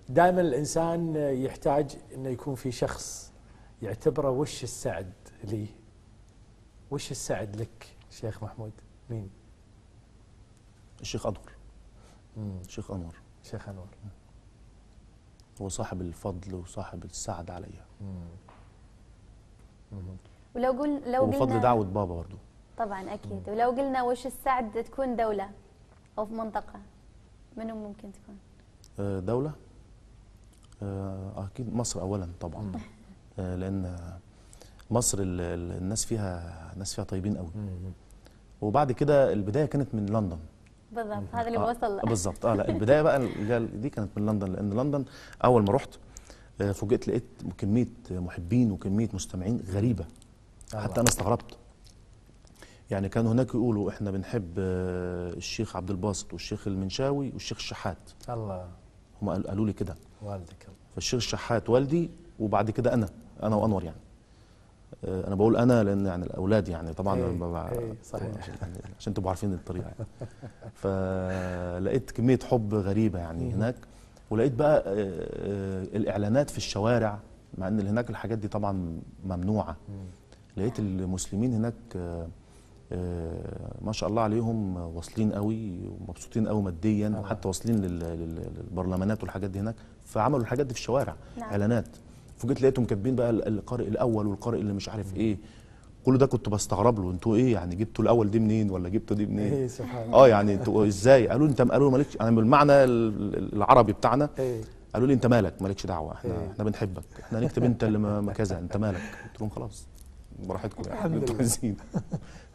دائما الانسان يحتاج انه يكون في شخص يعتبره وش السعد لي وش السعد لك شيخ محمود مين الشيخ انور الشيخ انور شيخ انور هو صاحب الفضل وصاحب السعد عليا ولو قل لو وبفضل قلنا دعوه بابا برضو طبعا اكيد ولو قلنا وش السعد تكون دوله او في منطقه منو ممكن تكون آه، دولة آه، أكيد مصر أولا طبعا آه، لأن مصر ال- ال- الناس فيها الناس فيها طيبين قوي وبعد كده البداية كانت من لندن بالضبط هذا اللي آه، وصل له بالظبط اه لا البداية بقى اللي هي دي كانت من لندن لأن لندن أول ما رحت آه، فوجئت لقيت كمية محبين وكمية مستمعين غريبة الله. حتى أنا استغربت يعني كانوا هناك يقولوا احنا بنحب آه، الشيخ عبد الباسط والشيخ المنشاوي والشيخ الشحات الله هم قال- قالوا لي كده والدك الله فالشيخ الشحات والدي وبعد كده انا انا وانور يعني آه، انا بقول انا لان يعني الاولاد يعني طبعا إيه، ببقى- إيه، صحيح. عشان, عشان تبقوا عارفين الطريقه يعني فلقيت كميه حب غريبه يعني هناك ولقيت بقى آه، آه، الاعلانات في الشوارع مع ان هناك الحاجات دي طبعا ممنوعه لقيت المسلمين هناك آه، آه، ما شاء الله عليهم واصلين قوي ومبسوطين قوي ماديا الله. وحتى واصلين لل- لل- للبرلمانات والحاجات دي هناك فعملوا الحاجات دي في الشوارع نعم. اعلانات فوجئت لقيتهم كاتبين بقى ال- القارئ الاول والقارئ اللي مش عارف ايه كل ده كنت بستغرب له انتوا ايه يعني جبتوا الاول دي منين ولا جبتوا دي منين ايه سبحان الله اه يعني انتوا ازاي قالوا لي انت قالوا لي مالكش يعني بالمعنى ال- ال- العربي بتاعنا ايه قالوا لي انت مالك مالكش دعوه احنا إيه. احنا بنحبك احنا نكتب انت اللي ما ما كذا انت مالك قلت لهم خلاص براحتكم يعني الحمد انتوا لله. عايزين